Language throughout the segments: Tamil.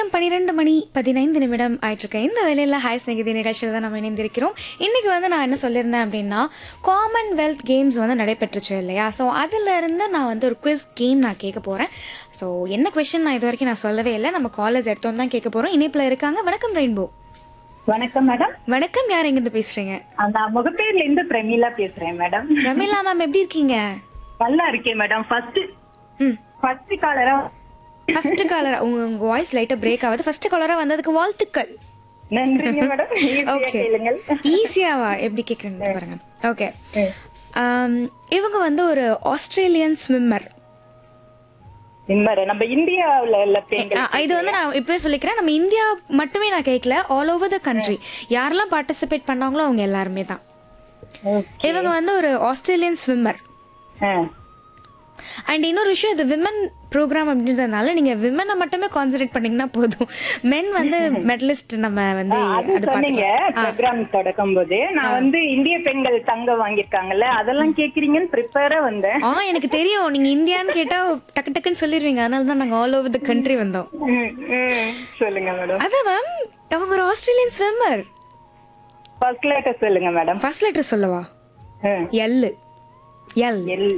நேரம் பன்னிரெண்டு மணி பதினைந்து நிமிடம் ஆயிட்டிருக்க இந்த வேலையில் ஹாய் ஸ்நேகிதி நிகழ்ச்சியில் தான் நம்ம இணைந்திருக்கிறோம் இன்றைக்கி வந்து நான் என்ன சொல்லியிருந்தேன் அப்படின்னா காமன்வெல்த் கேம்ஸ் வந்து நடைபெற்றுச்சு இல்லையா ஸோ இருந்து நான் வந்து ஒரு குவிஸ் கேம் நான் கேட்க போகிறேன் ஸோ என்ன கொஷின் நான் இது வரைக்கும் நான் சொல்லவே இல்லை நம்ம காலேஜ் எடுத்தோம் தான் கேட்க போகிறோம் இணைப்பில் இருக்காங்க வணக்கம் ரெயின்போ வணக்கம் மேடம் வணக்கம் யார் எங்கேருந்து பேசுகிறீங்க நான் முகப்பேர்ல இருந்து பிரமிளா பேசுறேன் மேடம் ரமீலா மேம் எப்படி இருக்கீங்க நல்லா இருக்கேன் மேடம் ஃபர்ஸ்ட் ம் ஃபர்ஸ்ட் காலரா ஃபர்ஸ்ட் காலராக உங்கள் உங்கள் வாய்ஸ் லைட்டாக பிரேக் ஆகுது ஃபர்ஸ்ட் காலராக வந்ததுக்கு வாழ்த்துக்கள் நன்றிங்க மேடம் ஈஸியா ஓகே கேளுங்கள் ஈஸியாவா எப்படி கேட்குறேன்னு பாருங்க ஓகே இவங்க வந்து ஒரு ஆஸ்திரேலியன் ஸ்விம்மர் இம்மரு நம்ம இந்தியாவுல உள்ள பெண்கள் இது வந்து நான் இப்பவே சொல்லிக்கிறேன் நம்ம இந்தியா மட்டுமே நான் கேட்கல ஆல் ஓவர் த கண்ட்ரி யாரெல்லாம் பார்ட்டிசிபேட் பண்ணாங்களோ அவங்க எல்லாருமே தான் இவங்க வந்து ஒரு ஆஸ்திரேலியன் ஸ்விம்மர் ஆ. அண்ட் இன்னொரு விஷயம் இது விமன் ப்ரோக்ராம் அப்படின்றதுனால நீங்க விமனை மட்டுமே கான்சென்ட்ரேட் பண்ணீங்கன்னா போதும் மென் வந்து மெடலிஸ்ட் நம்ம வந்து அது அது சொன்னீங்க பார்த்துக்கலாம் ப்ரோக்ராம் தொடக்கும் போது நான் வந்து இந்திய பெண்கள் தங்கம் வாங்கியிருக்காங்கல்ல அதெல்லாம் கேக்குறீங்கன்னு ப்ரிப்பேரா வந்தேன் ஆ எனக்கு தெரியும் நீங்க இந்தியான்னு கேட்டா டக்கு டக்குன்னு சொல்லிடுவீங்க அதனால தான் நாங்க ஆல் ஓவர் த கண்ட்ரி வந்தோம் ம், ம். சொல்லுங்க மேடம் அதான் மேம் அவங்க ஒரு ஆஸ்திரேலியன் ஸ்விம்மர் ஃபர்ஸ்ட் லெட்டர் சொல்லுங்க மேடம் ஃபர்ஸ்ட் லெட்டர் சொல்லவா எல் எல் எல்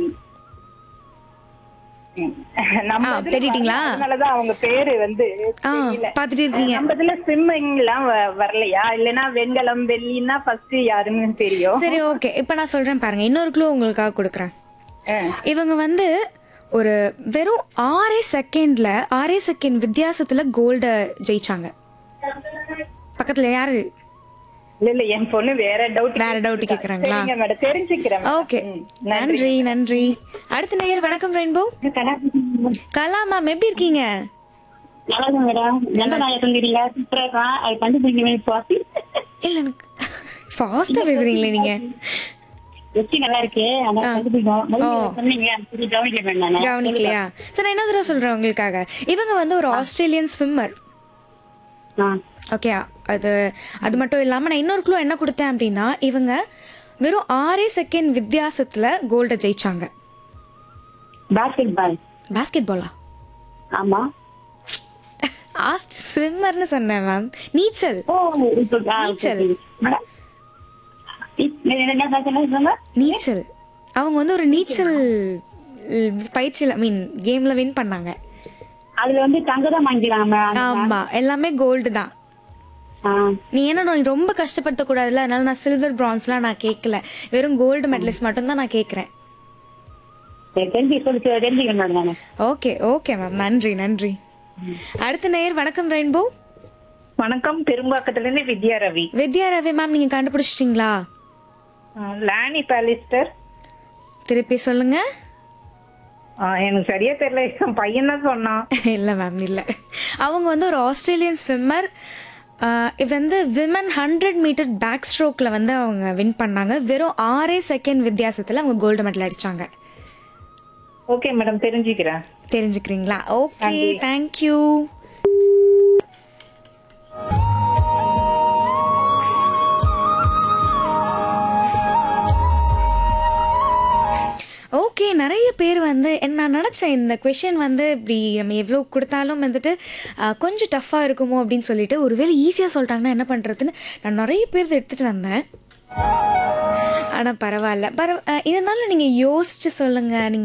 ம். நம்ம ஆ, இதுல தேடிட்டீங்களா? வரல, அதனாலதான் அவங்க பேரு வந்து ஆ தெரியல. பார்த்துட்டு இருக்கீங்க நம்ம இதுல ஸ்விம்மிங் எல்லாம் வ- வரலையா இல்லனா வெண்கலம் வெள்ளின்னா ஃபர்ஸ்ட் யாருன்னு தெரியும் சரி ஓகே இப்போ நான் சொல்றேன் பாருங்க இன்னொரு க்ளூ உங்களுக்காக கொடுக்குறேன் ஆ. இவங்க வந்து ஒரு வெறும் ஆறே செகண்ட்ல ஆறே செகண்ட் வித்தியாசத்துல கோல்ட ஜெயிச்சாங்க பக்கத்துல யாரு இல்ல இல்ல என் பொண்ணு வேற டவுட் வேற doubt கேக்குறாங்களா? மேடம் தெரிஞ்சுக்கிறேன் madam. ஓகே ம், நன்றி நன்றி அடுத்த நேயர் வணக்கம் ரெயின்போ கலா மேம் எப்படி இருக்கீங்க வணக்கம் மேடம் எந்த நாயை தந்துறீங்க சூப்பரா இருக்கான் அது கண்டுபிடிக்கவே பாசி இல்ல எனக்கு ஃபாஸ்டா பேசுறீங்களே நீங்க வெற்றி நல்லா இருக்கு அதான் கண்டுபிடிக்கும் முதல்ல சொன்னீங்க அது கவனிக்க வேண்டாம் கவனிக்கலையா சரி நான் என்ன தடவை சொல்றேன் உங்களுக்காக இவங்க வந்து ஒரு ஆஸ்திரேலியன் ஸ்விம்மர் ஓகே அது அது மட்டும் இல்லாம நான் இன்னொரு க்ளூ என்ன கொடுத்தேன் அப்படின்னா இவங்க வெறும் ஆறே செகண்ட் வித்தியாசத்துல கோல்ட ஜெயிச்சாங்க பாஸ்கெட் பால் பாஸ்கெட் பாலா ஆமா ஆஸ்ட் ஸ்விம்மர்னு சொன்னேன் மேம் நீச்சல் ஓ இப்போ ஆ, நீச்சல். சரி. மேடம் இ- என்ன என்ன சொன்னாங்க நீச்சல் அவங்க வந்து ஒரு நீச்சல் அஹ், பயிற்சியில மீன் கேம்ல வின் பண்ணாங்க அதுல வந்து தங்க தான் வாங்கிக்கிறாங்க மேம் ஆமா எல்லாமே கோல்டு தான் ஆ, நீ என்ன நீ ரொம்ப கஷ்டப்படுத்த கூடாதுல்ல அதனால நான் சில்வர் பிரான்ஸ்லாம் நான் கேட்கல வெறும் கோல்டு மெடலிஸ்ட் மட்டும் தான் நான் கேட்கறேன் சரி, தெரிஞ்சு சொல்லி தெரிஞ்சுக்கணும் மேடம் நானு ஓகே ஓகே மேம் நன்றி நன்றி அடுத்த நேயர் வணக்கம் ரெயின்போ வணக்கம் பெரும்பாக்கத்துல இருந்து வித்யா ரவி வித்யா ரவி மேம் நீங்க கண்டுபிடிச்சிட்டீங்களா ஆ, லானி பாலிஸ்டர் திருப்பி சொல்லுங்க ஆ, எனக்கு சரியா தெரியல என் பையன் தான் சொன்னான் இல்ல மேம் இல்ல அவங்க வந்து ஒரு ஆஸ்திரேலியன் ஸ்விம்மர் வந்து விமன் ஹண்ட்ரட் மீட்டர் பேக் ஸ்ட்ரோக்ல வந்து அவங்க வின் பண்ணாங்க வெறும் ஆறே செகண்ட் வித்தியாசத்துல அவங்க கோல்டு மெடல் அடிச்சாங்க ஓகே மேடம் தெரிஞ்சுக்கிறேன் தெரிஞ்சுக்கிறீங்களா ஓகே தேங்க்யூ ஓகே நிறைய பேர் வந்து என்ன நான் நினச்சேன் இந்த கொஷின் வந்து இப்படி நம்ம எவ்வளோ கொடுத்தாலும் வந்துட்டு ஆஹ், கொஞ்சம் டஃப்பாக இருக்குமோ அப்படின்னு சொல்லிட்டு ஒருவேளை ஈஸியாக சொல்லிட்டாங்கன்னா என்ன பண்ணுறதுன்னு நான் நிறைய பேர் எடுத்துகிட்டு வந்தேன் ஆனால் பரவாயில்ல பரவ ஆஹ், இருந்தாலும் நீங்கள் யோசிச்சு சொல்லுங்கள் நீங்கள்